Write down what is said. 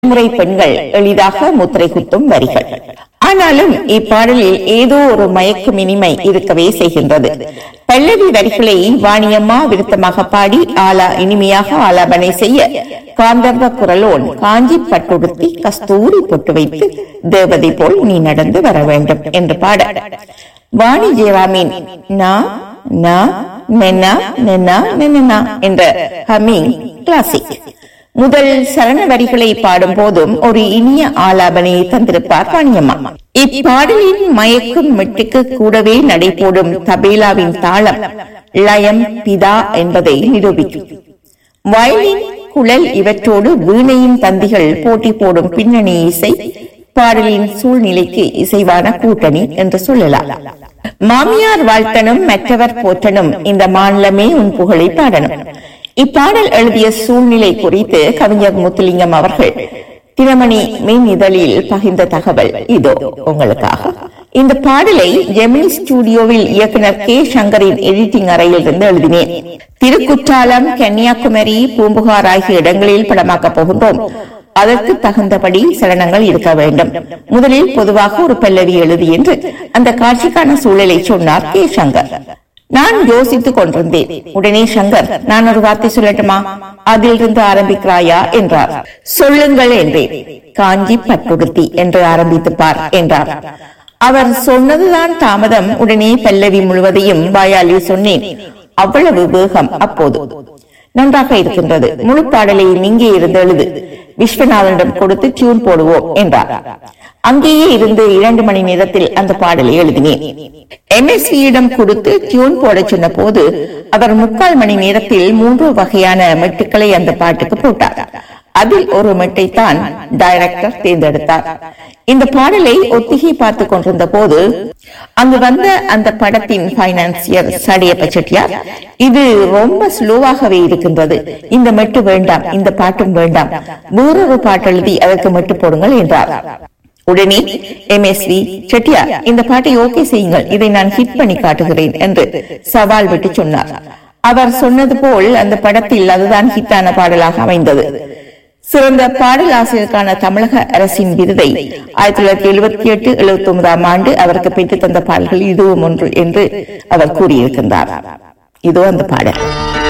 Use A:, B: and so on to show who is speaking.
A: முறை பெண்கள் எளிதாக முத்திரை குத்தும் வரிகள் ஆனாலும் இப்பாடலில் ஏதோ ஒரு மயக்கும் இனிமை இருக்கவே செய்கின்றது பல்லவி வரிகளை வாணியம்மா விருத்தமாக பாடி ஆலா இனிமையாக ஆலாபனை செய்ய காந்தர்வ குரலோன் காஞ்சி பட்டுடுத்தி கஸ்தூரி பொட்டு வைத்து தேவதை போல் நீ நடந்து வர வேண்டும் என்று பாட வாணி ஜெயராமின் நா நா நென்னா நென்னா நென்னா என்ற ஹமிங் கிளாசிக் முதல் சரண வரிகளை பாடும் போதும் ஒரு இனிய ஆலாபனையை தந்திருப்பார் வாணியம்மா இப்பாடலின் மயக்கும் மெட்டுக்கு கூடவே நடைபோடும் தபேலாவின் தாளம் லயம் பிதா என்பதை நிரூபிக்கும் வயலின் குழல் இவற்றோடு வீணையின் தந்திகள் போட்டி போடும் பின்னணி இசை பாடலின் சூழ்நிலைக்கு இசைவான கூட்டணி என்று சொல்லலாம் மாமியார் வாழ்த்தனும் மற்றவர் போற்றனும் இந்த மாநிலமே உன் புகழை பாடணும் இப்பாடல் எழுதிய சூழ்நிலை குறித்து கவிஞர் முத்துலிங்கம் அவர்கள் தினமணி மின் இதழில் பகிர்ந்த தகவல் இதோ உங்களுக்காக இந்த பாடலை ஜெமினி ஸ்டுடியோவில் இயக்குனர் கே சங்கரின் எடிட்டிங் அறையில் இருந்து எழுதினேன் திருக்குற்றாலம் கன்னியாகுமரி பூம்புகார் ஆகிய இடங்களில் படமாக்கப் போகின்றோம் அதற்கு தகுந்தபடி சலனங்கள் இருக்க வேண்டும் முதலில் பொதுவாக ஒரு பல்லவி எழுதி என்று அந்த காட்சிக்கான சூழலை சொன்னார் கே சங்கர் நான் யோசித்துக் கொண்டிருந்தேன் உடனே சங்கர் நான் ஒரு வார்த்தை சொல்லட்டுமா அதிலிருந்து ஆரம்பிக்கிறாயா என்றார் சொல்லுங்கள் என்றேன் காஞ்சி பட்டுடுத்தி என்று ஆரம்பித்து பார் என்றார் அவர் சொன்னதுதான் தாமதம் உடனே பல்லவி முழுவதையும் வாயாலில் சொன்னேன் அவ்வளவு வேகம் அப்போது நன்றாக இருக்கின்றது முழு பாடலை இங்கே இருந்து எழுது விஸ்வநாதனிடம் கொடுத்து டியூன் போடுவோம் என்றார் அங்கேயே இருந்து இரண்டு மணி நேரத்தில் அந்த பாடலை எழுதினேன் எம்எஸ்வியிடம் கொடுத்து டியூன் போட சொன்ன போது அவர் முக்கால் மணி நேரத்தில் மூன்று வகையான மெட்டுக்களை அந்த பாட்டுக்கு போட்டார் அதில் ஒரு மெட்டை தான் டைரக்டர் தேர்ந்தெடுத்தார் இந்த பாடலை ஒத்திகை பார்த்து கொண்டிருந்த போது அங்கு வந்த அந்த படத்தின் பைனான்சியர் சடையப்ப செட்டியார் இது ரொம்ப ஸ்லோவாகவே இருக்கின்றது இந்த மெட்டு வேண்டாம் இந்த பாட்டும் வேண்டாம் வேறொரு பாட்டு எழுதி அதற்கு மெட்டு போடுங்கள் என்றார் உடனே எம்எஸ்வி செட்டியார் இந்த பாட்டை ஓகே செய்யுங்கள் இதை நான் ஹிட் பண்ணி காட்டுகிறேன் என்று சவால் விட்டு சொன்னார் அவர் சொன்னது போல் அந்த படத்தில் அதுதான் ஹிட்டான பாடலாக அமைந்தது சிறந்த பாடல் ஆசிரியருக்கான தமிழக அரசின் விருதை ஆயிரத்தி தொள்ளாயிரத்தி எழுபத்தி எட்டு எழுபத்தி ஒன்பதாம் ஆண்டு அவருக்கு பெற்றுத் தந்த பாடல்கள் இதுவும் ஒன்று என்று அவர் கூறியிருக்கின்றார் இதோ அந்த பாடல்